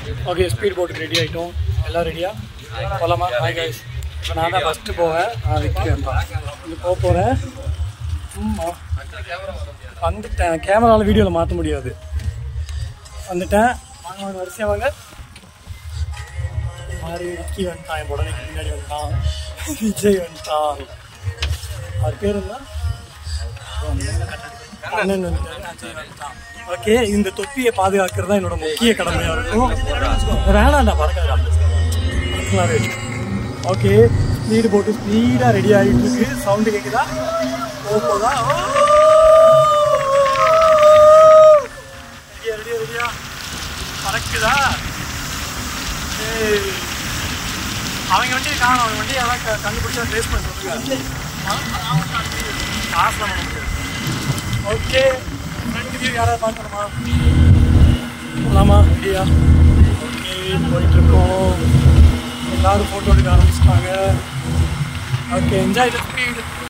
Okay speed போட்டுக்கு ready ஆகிட்டோம் எல்லாம் ரெடியா போகலாமா ஹாய் கைஸ் இப்போ நான் தான் ஃபஸ்ட்டு போவேன் நான் விற்கிறேன் இங்கே போக போகிறேன் சும்மா வந்துட்டேன் கேமராவில் வீடியோவில் மாற்ற முடியாது வந்துட்டேன் வாங்க வாங்க வரிசையாக வாங்க மாறி விக்கி வந்துட்டான் என் உடனே பின்னாடி வந்துட்டான் விஜய் வந்துட்டான் அவர் பேர் என்ன அண்ணன் வந்துட்டாரு, அஜய் வந்துட்டான். ஓகே இந்த தொப்பியை பாதுகாக்கிறது தான் என்னோட முக்கிய கடமையா இருக்கும் வேணாம்டா பறக்காதா ஓகே ஸ்பீடு போட்டு ஸ்பீடாக ரெடி ஆகிட்டு இருக்கு சவுண்டு கேட்குதா போதா ரெடியா ரெடியா ரெடியா பறக்குதா ஏய். அவங்க வண்டியை காணும் அவங்க வண்டியை யாராவது கண்டுபிடிச்சா ட்ரேஸ் பண்ண சொல்லுங்க காசுலாம் பண்ண முடியாது ஓகே ஃப்ரெண்ட் வியூ யாராவது பார்க்கணுமா போகலாமா ரெடியா ஓகே போயிட்டு இருக்கோம் எல்லாரும் ஃபோட்டோ எடுக்க ஆரம்பிச்சிட்டாங்க ஓகே என்ஜாய் த ஸ்பீட்